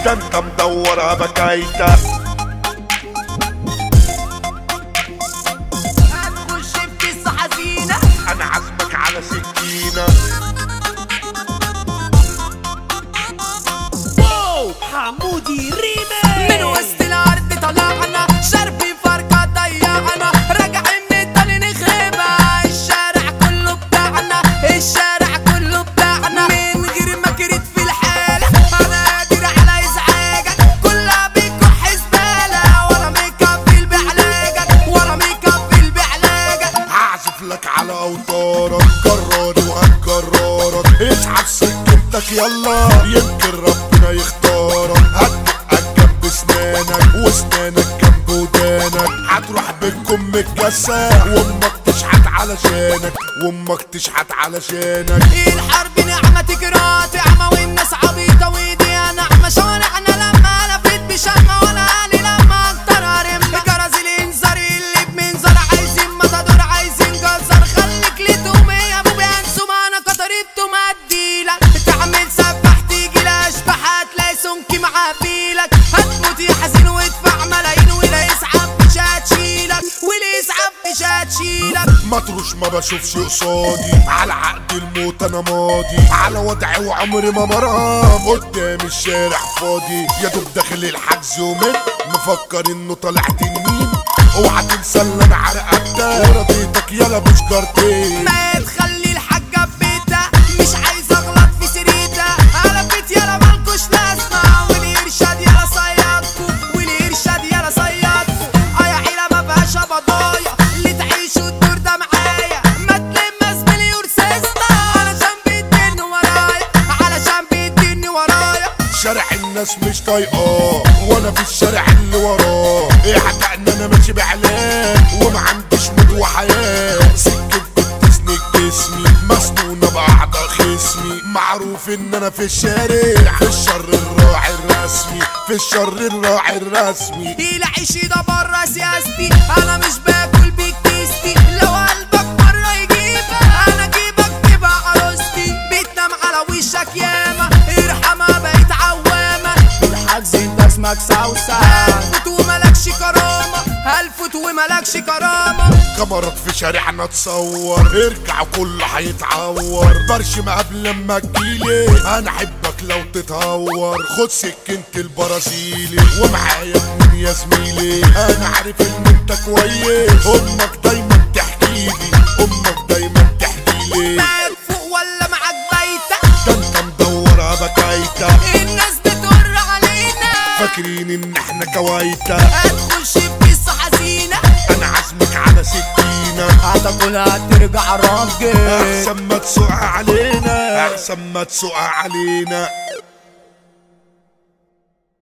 ده انت مدورها بكايتة هتخش في قصة حزينة انا عازمك على سكينة حمودي ريمي من وسط الارض طلعنا شاربين فرقة ضيعنا راجعين من التاني نخيبة الشارع كله بتاعنا الشارع كله بتاعنا من غير ما كريت في الحالة انا قادر على ازعاجك كلها بيكح زبالة ولا ميك اب في بعلاجك ولا ميك اب في بعلاجك هعزف لك على اوتارك كراري وهتكررك اسحب سكتك يلا يمكن ربنا يختارك هتبقى جنب اسنانك واسنانك جنب ودانك هتروح بينكم متجسة وامك تشحت علشانك وامك تشحت علشانك الحرب نعمة تجرى تعمى والناس عبيطة وايديها نعمة شوارعنا لما لفت بشمة ولا قالي لما انطرها رمة جرس الانذار اللي بمنظر عايزين مطادور عايزين جزر خليك لتهم يا ابو بينسوا معانا قطريبته مديلك تعمل سبح تيجي لاشبح هتلاقي سمك معبيلك هتموت يا حزين وادفع ملايين ولا يسحب مش هتشيلك واللي يسحب مش هتشيلك مطروش ما بشوفش قصادي على عقد الموت انا ماضي على وضعي وعمري ما مرام قدام الشارع فاضي يا دوب داخل الحجز ومن مفكر انه طالع تنين اوعى تنسى اللي انا عرقتك ورضيتك يلا بشجرتين ما تخلي الحاجة ببيتها مش عايز اغلط في سريتها انا بيت يلا مالكوش لازمة والارشاد يلا صيادكم والارشاد يلا صيادكم اه يا عيلة ما فيهاش بضايا اللي تعيشوا الدور ده معايا ما تلم زميلي ورسيستا علشان بيديني ورايا علشان بيديني ورايا شارع الناس مش طايقاه وانا في الشارع اللي وراه ايه ان انا ماشي باعلان وما عنديش موت وحياه سكت بتسند جسمي مسنونه باعضاء خصمي معروف ان انا في الشارع في الشر الراعي الرسمي في الشر الراعي الرسمي العيش ده بره سياستي انا مش باكل بيك كيستي لو قلبك بره يجيبك انا جيبك تبقى عروستي بتنام على وشك ياما ارحمها بقيت عوامة الحجز انت اسمك سوسة هلفت وملكش كرامة هلفت وملكش كرامة كاميرات في شارعنا تصور ارجع كله هيتعور برشم قبل لما تجيلي انا احبك لو تتهور خد سكينة البرازيلي ومعايا اتنين يا زميلي انا عارف ان انت كويس امك دايما تحكيلي امك دايما تحكيلي معاك فوق ولا معاك بايتة ده انت مدورها بكايتة الناس بتقر علينا فاكرين ان احنا كوايتة هتخش في قصة حزينة انا عازمك على سكينة هتاكلها ترجع راجل احسن ما تسوق علينا احسن ما تسوق علينا